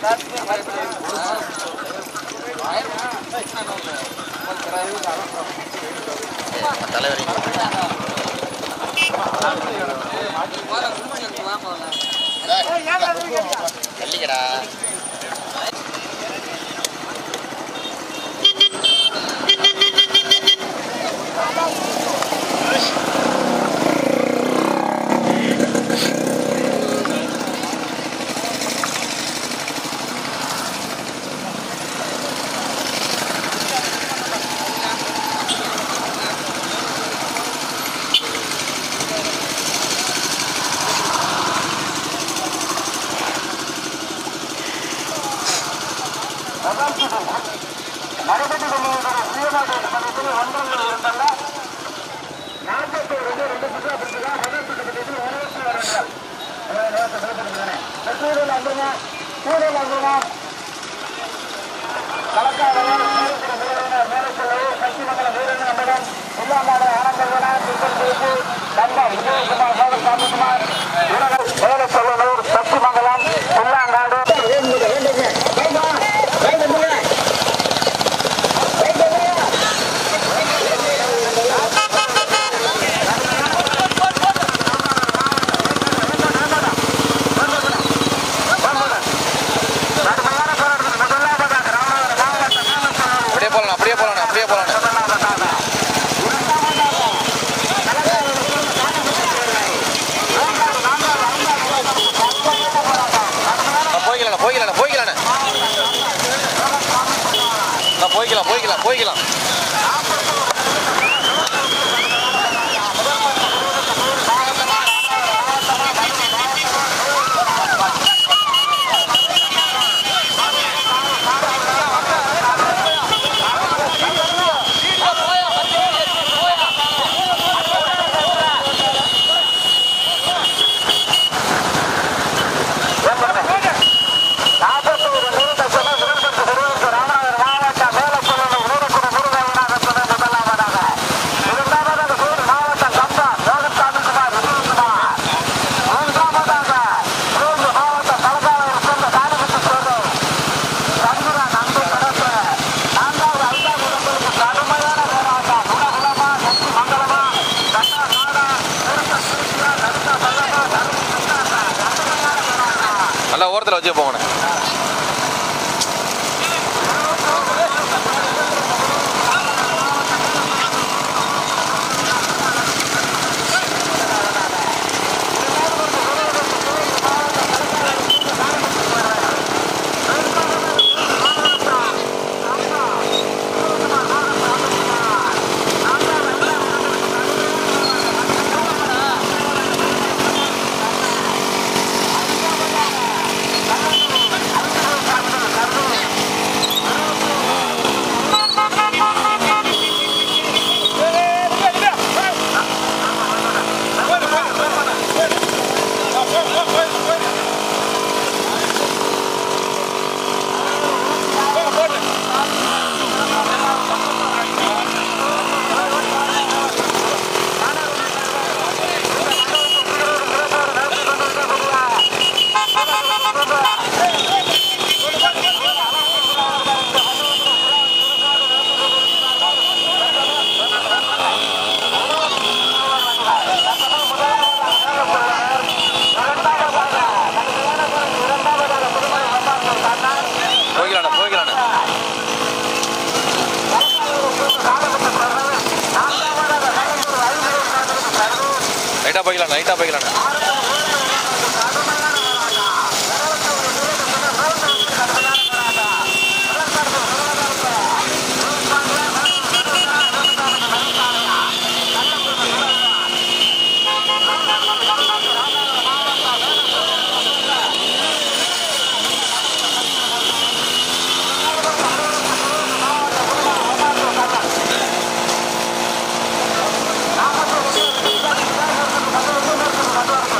தலைவரி தள்ளிக்கடா நடைபெற்று கொண்டிருக்கிற சீமாடி மன்றத்தில் ஒன்றங்கள் இருந்தல்ல நாற்பத்தி ரெண்டு ரெண்டு சுற்றா பிடிச்சதா முதல் சுற்றப்பட்டு வரவேற்று வருகிறார் சூழல் வந்துருங்க சூழல் வந்துருங்க கலக்காதவர் சீரத்திர வீரர்கள் மேலே செல்லவு சக்தி மங்கல வீரர்கள் நம்மிடம் இல்லாமல் ஆனந்தவன திங்கள் தேசி தண்டம் விஜயகுமார் சோழர் சாமிக்குமார் மேலே செல்லலூர் சக்தி மங்கலம் புல்லாங்காடு அப்படியே போலாம் அப்படியே போலாம் அப்படியே போலாம் போய்க்கலாம் போய்க்கலாம் போய்க்கலாம் போய்க்கலாம் போய்க்கலாம் போய்க்கலாம் நாற்பத்தோரு நிறுத்த செல்ல விருதுக்கு சிறுவருக்கு ராமநாதர் மாவட்ட மேலக்குழு ஊருக்குழு முருகனாக சொன்ன முதலாவதாக இரண்டாவதாக சூர் மாவட்டம் கம்பா யோகசாமிக்குமார் விஜயகுமார் மூன்றாவதாக மூன்று மாவட்டம் தலகாவூர் சொந்த காலகட்ட சோழ சந்திரா நம்பி கடற்ற நான்காவது ஐந்தாவது இடங்களுக்கு கடுமையான போராட்டம் குணகுலமா நெற்றி மங்கலமா கட்டா நாடா நிறுத்த திருச்சியா நடுத்த பல்லமா நடுத்த கடுமையான போராட்டம் நல்லா ஓரத்தில் வச்சு போங்கண்ணே போய்க்கலாண்ணே போய்க்கலாண்ணே லைட்டாக போய்க்கலாம் லைட்டாக போய்க்கலாண்ணே நாற்பத்தி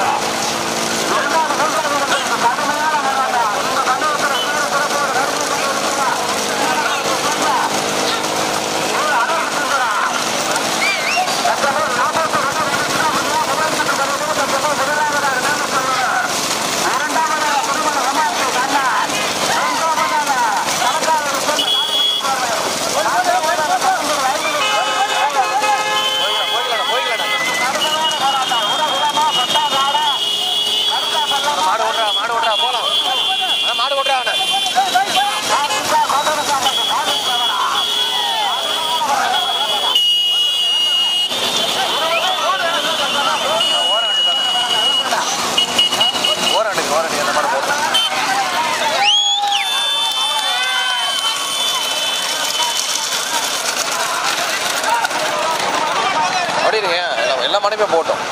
மனைமே போட்டோம்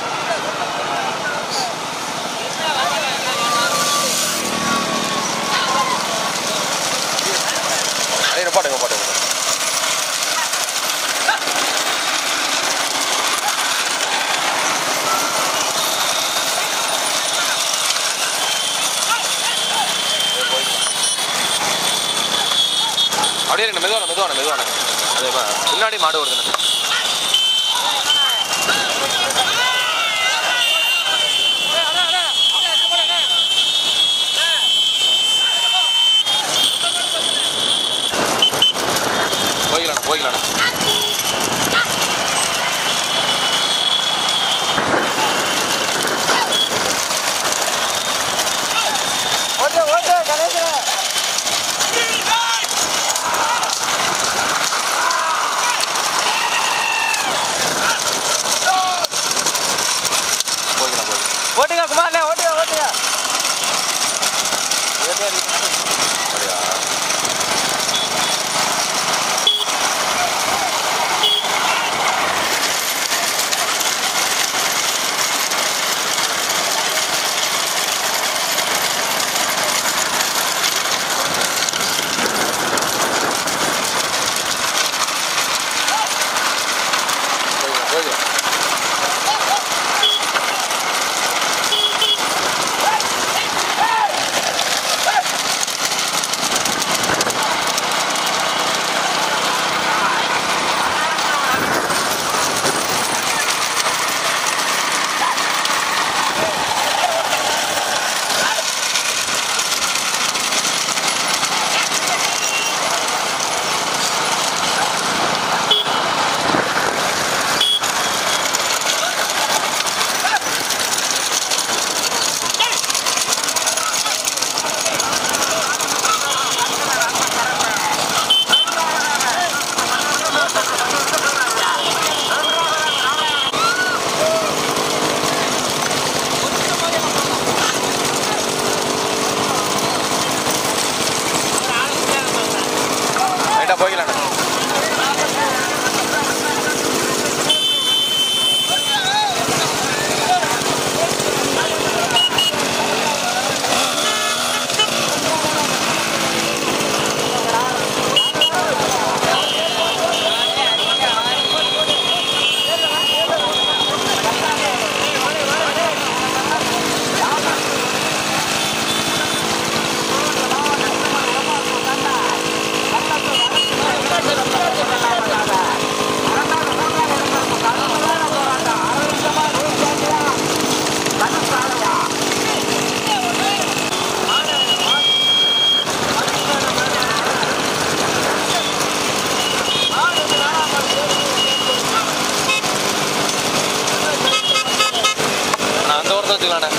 அடே பாட்டுங்க பாட்டுங்க அப்படியே இருங்க மெதுவான மெதுவான மெதுவான அதே மாதிரி பின்னாடி மாடு வருதுண்ணே போய்க்கலாண்ணா போய்க்கலாண்ணா ஓகே ஓகே கணேசன் போய்க்கலாம் போய்க்கலாம் ஓட்டுங்க குமாரண்ணே ஓட்டுங்க ஓட்டுங்க அப்படியா போய்க்கலாம் போய்க்கலாம் ரைட்டா போய்க்கலாண்ணா நான் அந்த ஓரத்தை வச்சுக்கலாண்ணே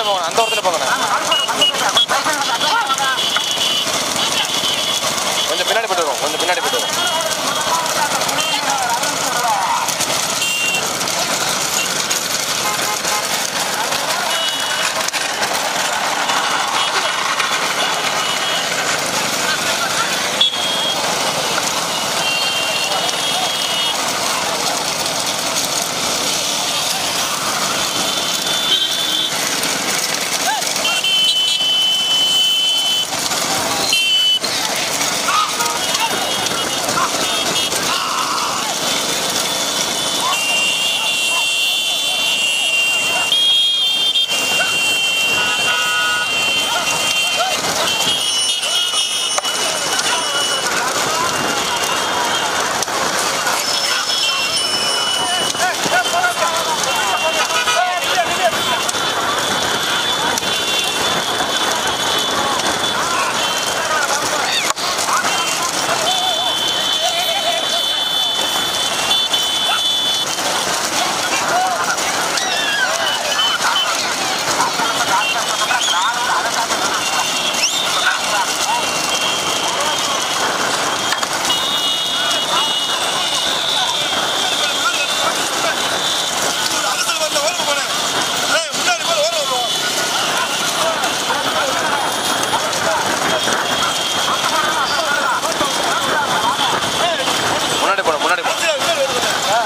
போங்கண்ணா அந்த இடத்துல போங்கண்ணா கொஞ்சம் பின்னாடி போயிட்டு வரும் கொஞ்சம் பின்னாடி போயிட்டு வரும் முன்னாடி போகணும் முன்னாடி போகணும்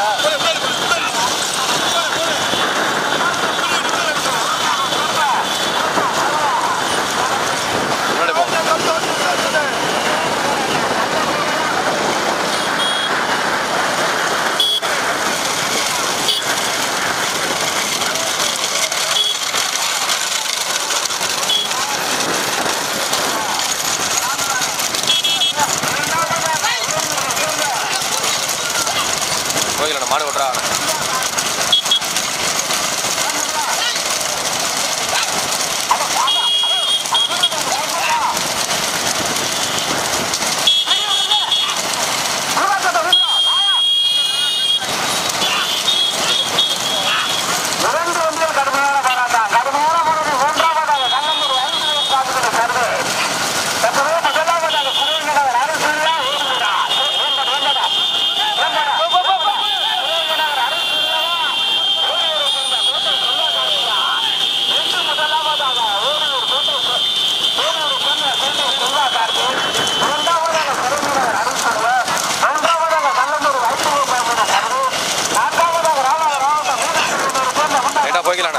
முன்னாடி போகணும் கோயிலண்ணா மாடு விட்றா இரண்டு ஒன்றில் கடுமையான போராட்டம் கடுமையான போராட்டம் மூன்றாவதாக கண்ணம்பூர் ஐந்து காத்துக்கிற சர்வே தற்போது முதலாவதாக சுரேந்திரநகர் அரசூரியா ஊர்மிடா வேண்டடா வேண்டடா வேண்டடா சுரேந்திரநகர் அரசூரியாவா ஓரியூரை சேர்ந்த கோட்டை சொல்லாதாரியா என்று முதலாவதாக ஓரியூர் கோட்டை சொ- ஓரியூரை சேர்ந்த கோட்டை சொல்லாதாரி இரண்டாவதாக சுரேந்திரநகர் அரசூரியா மூன்றாவதாக கண்ணம்பூர் ஐந்து காத்துக்கிற சர்வே நான்காவதாக ராமநாதபுரம் மாவட்டம் வீரசூரியூரை சேர்ந்த முன்னாள் ரைட்டாக போய்க்கலாண்ணா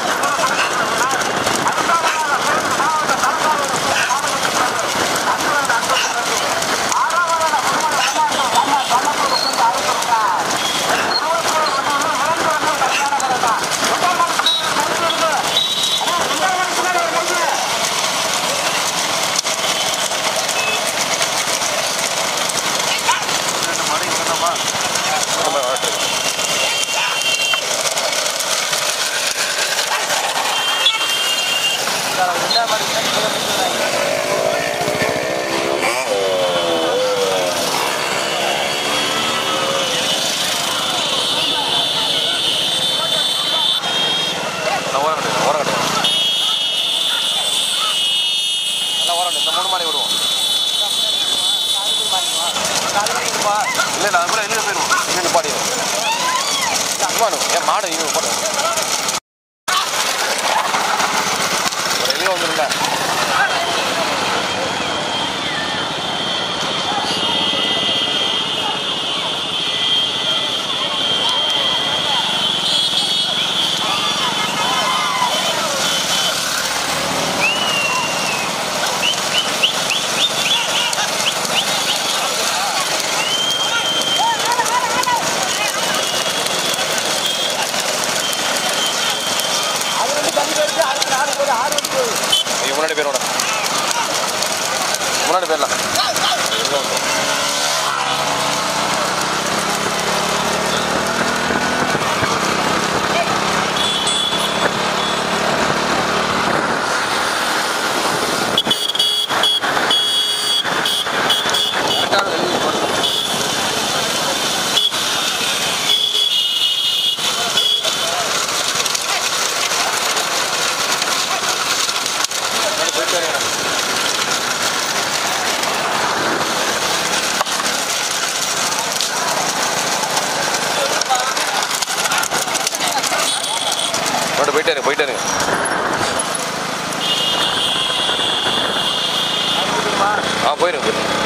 ரொம்ப வரட்டு நல்லா ஓரம் கட்டு ஓரம் கட்டு நல்லா ஓரம் கட்டு இந்த மூணு மாடி விடுவோம் இல்லை இல்லை அது போல வெளியே போயிடுவோம் இன்னும் நிப்பாடி அம்மானு என் மாடு இது போட ஒரு வெளியே வந்துருங்க ஐயோ முன்னாடி போயிடும் முன்னாடி போயிடலாம் வெளியே வந்துரும். கரெக்டான வெளியே போடுங்க. மாடு போயிட்டே இருக்கு போயிட்டே இருக்கு ஆ போயிருங்க போயிருங்க